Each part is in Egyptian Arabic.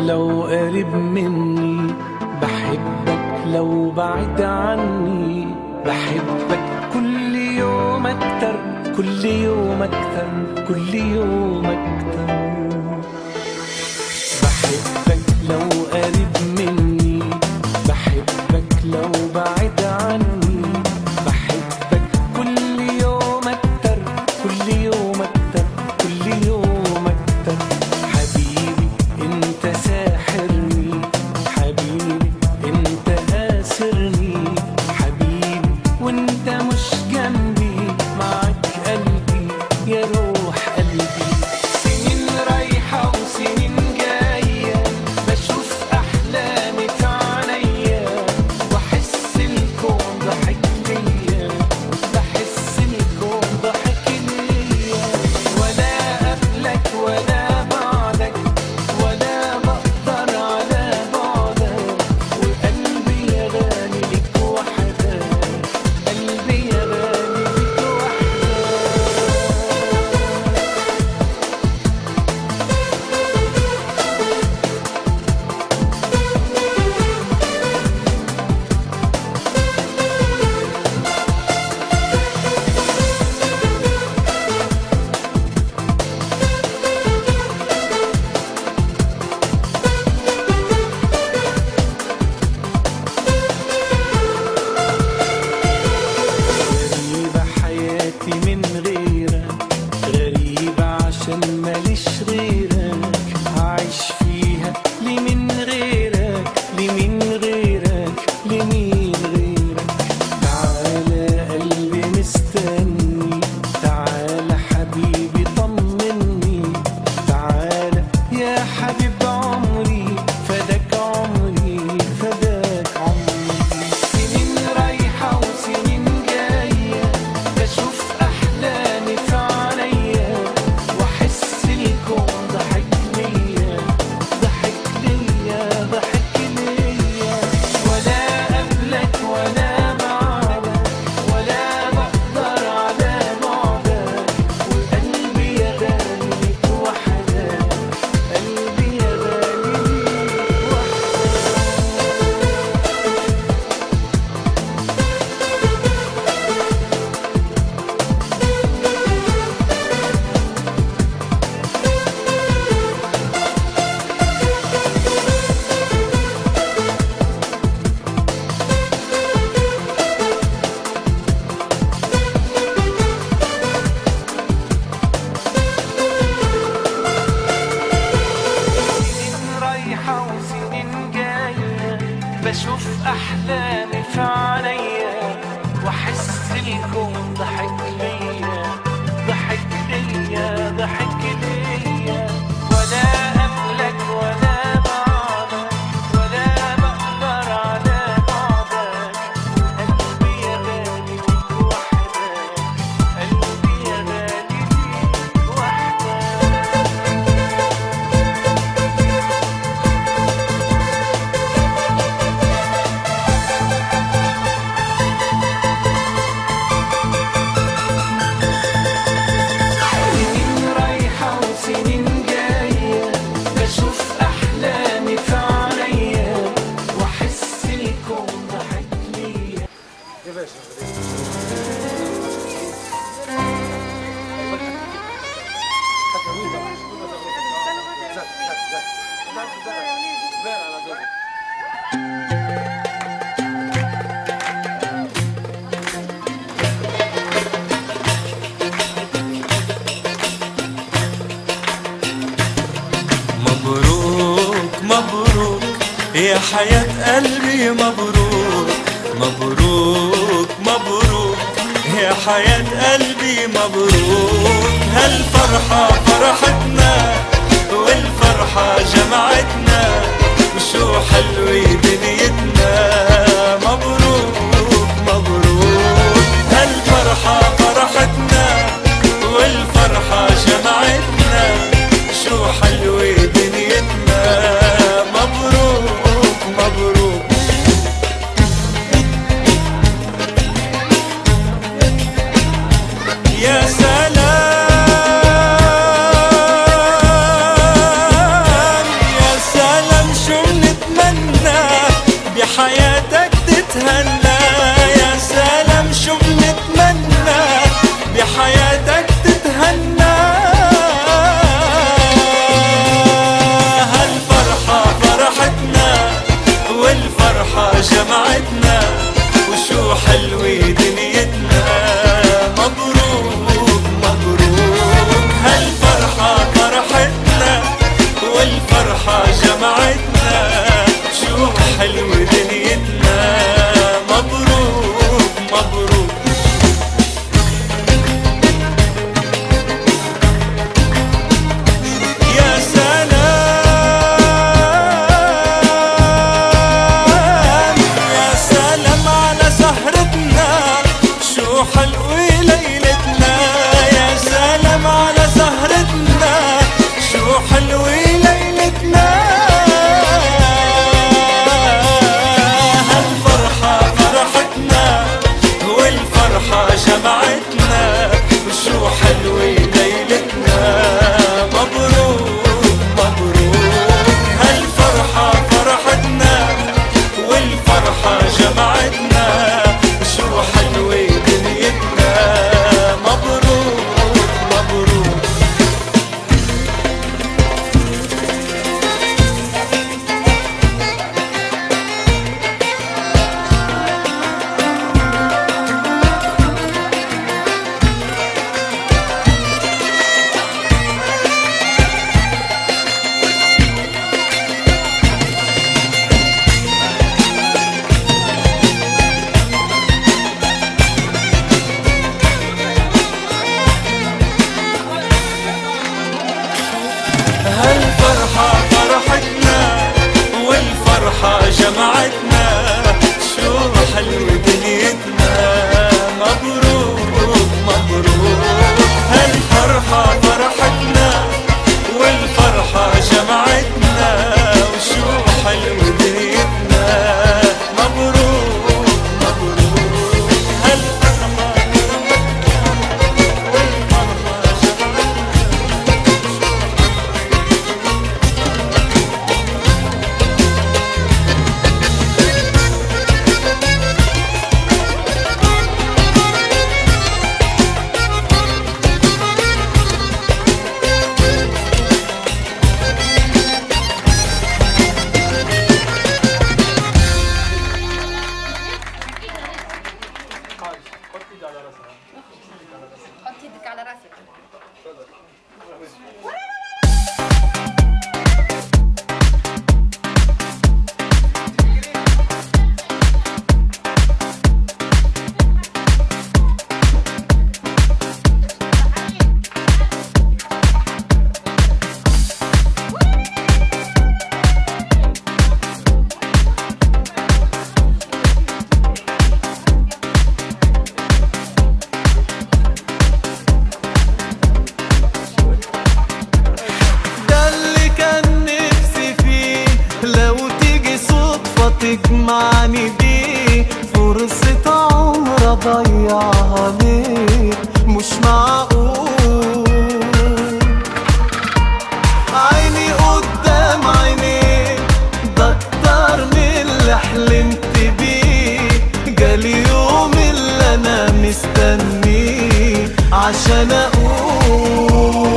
لو قريب مني بحبك لو بعيد عني بحبك كل يوم اكتر كل يوم اكتر كل يوم اكتر بحبك لو قريب مني بحبك لو بعيد عني بحبك كل يوم اكتر كل يوم اكتر كل يوم اكتر حبيبي انت ساحرني حبيبي انت اسرني حبيبي وانت مش جنبي معاك قلبي يا روح قلبي سنين رايحة وسنين جاية بشوف أحلامي في عينيا وأحس الكون ضحك ليا بحس الكون ضحك ليا ولا قبلك ولا بعدك ولا بقدر على بعدك وقلبي يا غالي ليك وحدك قلبي يا غالي ليك وحدك غريبة حياتي من غيرك غريبة عشان ماليش غيرك هعيش فيها ليه من غيرك ليه من غيرك ليه من غيرك تعالى قلبي مستني تعالى حبيبي طمني تعالى يا حبيب عمري فداك عمري فداك عمري سنين رايحة وسنين جاية بشوف أحلامي في عينيا وأحس الكون ضحك ليا ضحك ليا ضحك ليا ولا قبلك ولا بعدك ولا بقدر على بعدك وقلبي يا غالي ليك وحدك قلبي يا غالي ليك وحدك سنين رايحة وسنين جاية بشوف أحلامي في عينيا وأحس الكون ضحك ليا ضحك ليا ضحك ليا ولا قبلك ولا بعدك ولا بقدر على بعدك قلبي يا غالي ليك وحدك قلبي يا غالي ليك وحدك سنين رايحة وسنين جاية بشوف أحلامي في عينيا وأحس الكون ضحك ليا مبروك مبروك يا حياة قلبي مبروك مبروك مبروك يا حياة قلبي مبروك هالفرحة فرحتنا والفرحة جمعتنا وشو حلوة دنيتنا مبروك مبروك هالفرحة فرحتنا والفرحة جمعتنا شو حلوة دنيتنا مبروك مبروك يا سلام يا سلام حلو ليلتنا يا سلام على سهرتنا شو حلو ليلتنا هالفرحة فرحتنا والفرحة جمعتنا وشو حلوة ليلتنا مبروك مبروك هالفرحة فرحتنا والفرحة جمعتنا شو حلوة دنيتنا مبروك مبروك هالفرحة فرحتنا والفرحة جمعتنا شو حلو دنيتنا مبروك مبروك هالفرحة فرحتنا والفرحة جمعتنا وشو حلو دنيتنا مبروك مبروك هالفرحة فرحتنا والفرحة جمعتنا حط ايدك على راسك ده اللي كان نفسي فيه لو تيجي صدفة تجمعني بيه فرصة عمر أضيعها ليه مش معقول عيني قدام عينيك ده أكتر من اللي حلمت بيه جالي يوم اللي أنا مستنيه عشان أقول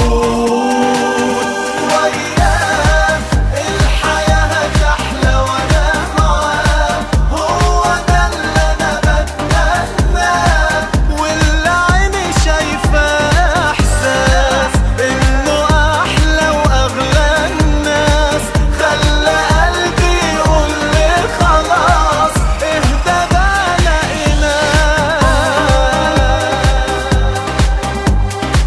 وياه الحياة هتحلى وأنا معاه هو ده اللي أنا بتمناه واللي عيني شايفاه إحساس إنه أحلى وأغلى الناس خلى قلبي يقول لي خلاص اهدى ده لقيناه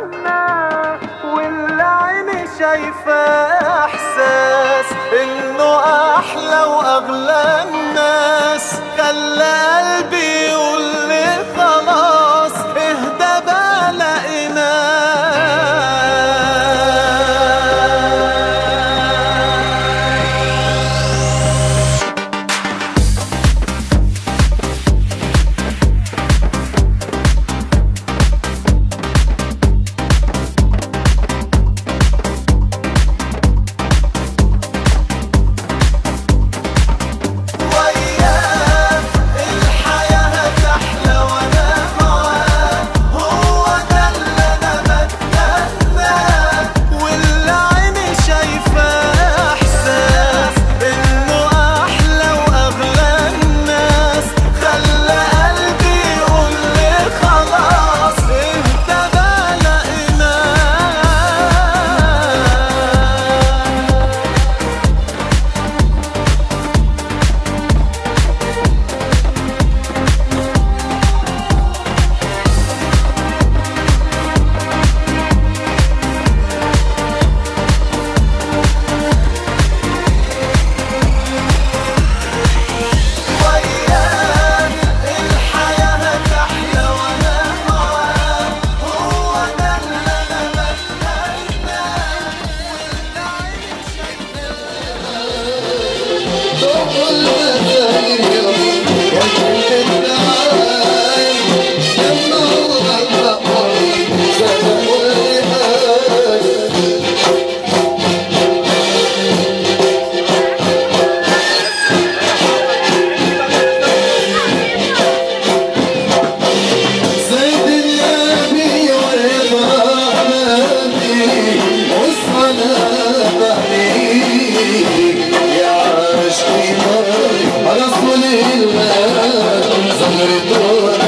واللي عيني شايفاه احساس انه احلى واغلى الناس خلى قلبي يقول لي خلاص اهدى بقى لقيناه وياك الحياة هتحلى وانا معاك هو ده اللي انا بتمناه واللي عيني شايفاه احساس انه احلى واغلى الناس خلى قلبي يقول لي خلاص انت بقى لقيناه وياك الحياة هتحلى وانا معاك هو ده اللي انا بتمناه واللي عيني شايفاه زيد النبي والرحمن والصلاة عليه يا عاشقي رسول الله زهرة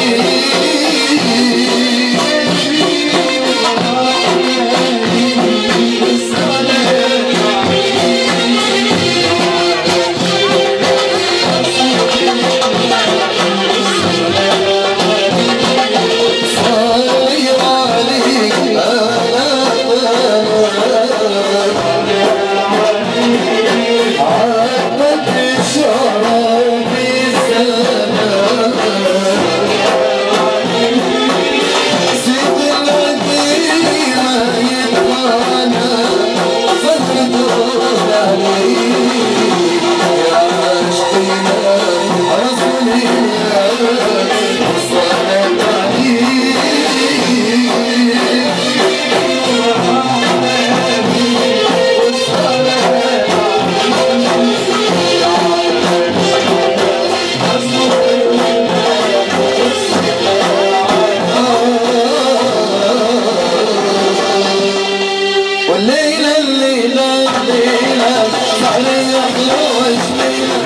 صلي عليك عبد الشرف السلام سيد الذين يبقانا صدر عليك يا عشقنا رسول الله صلى عليك والليلة الليلة الليلة صحري أحلى وجميلة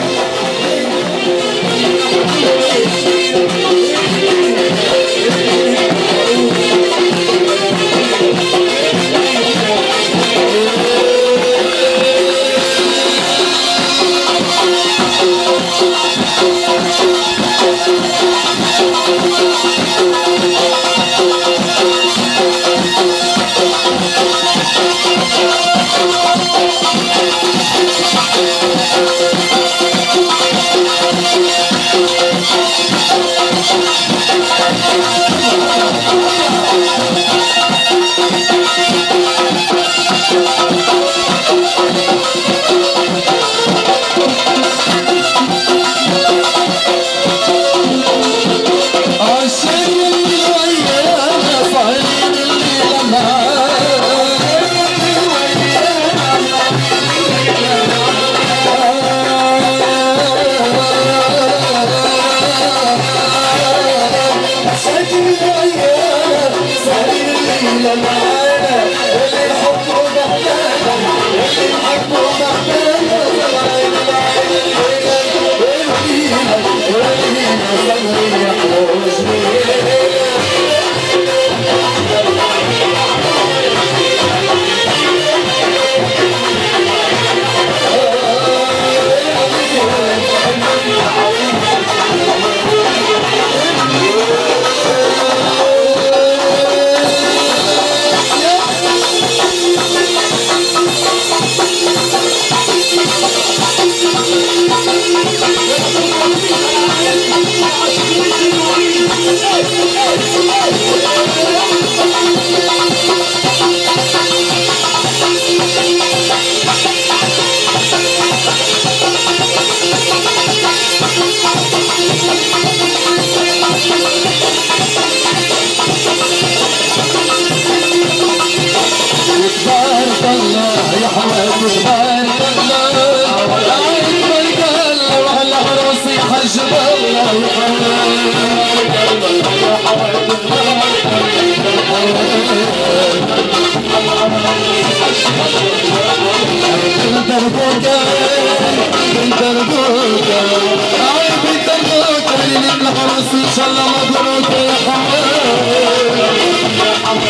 عشان الأيام صحيح الليلة معانا اللي يحبوا بحدانا اللي يحبوا بحدانا بنت البوكا بنت البوكا هاي بنت البوكا ليلة العروس ان شاء الله مبروك يا حماد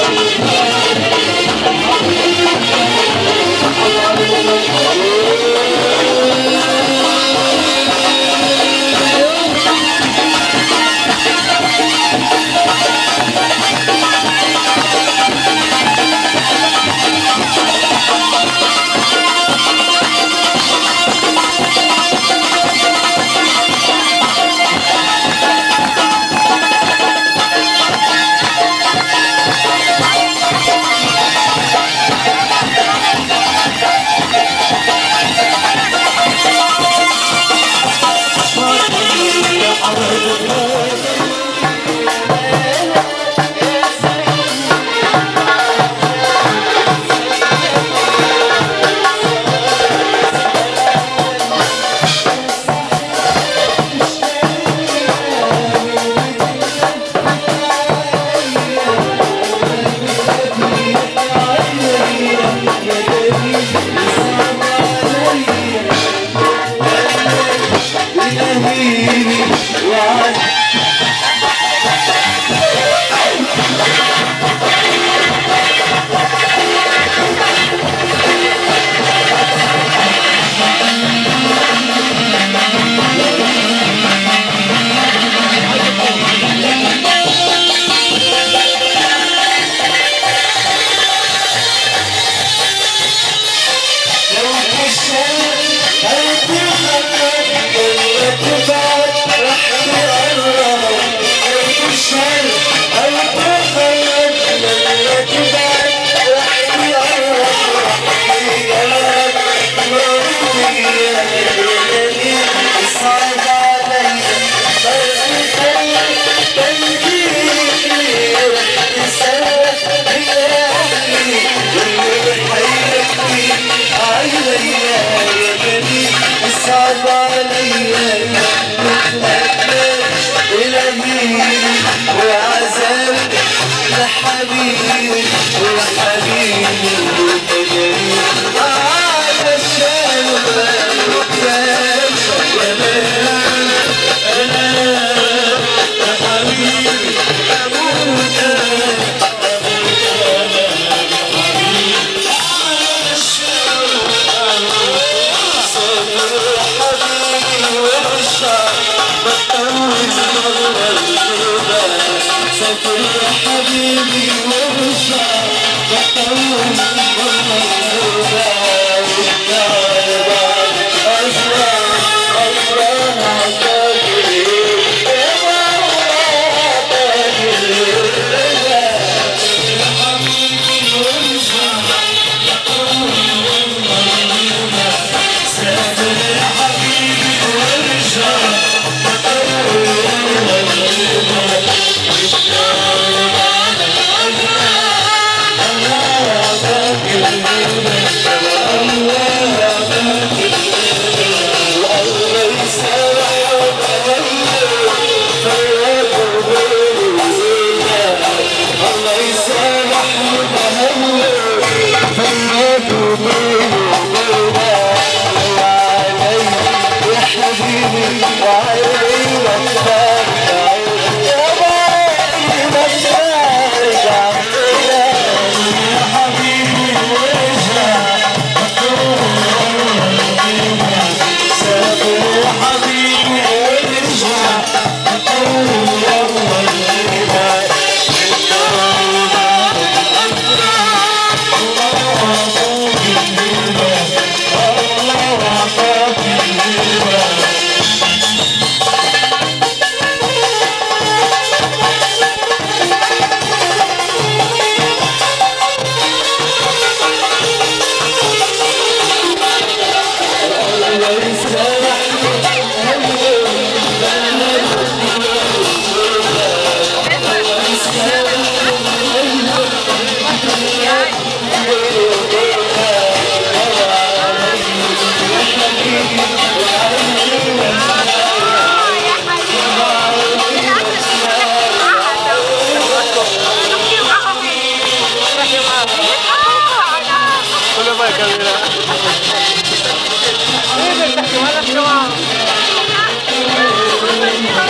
Thank you.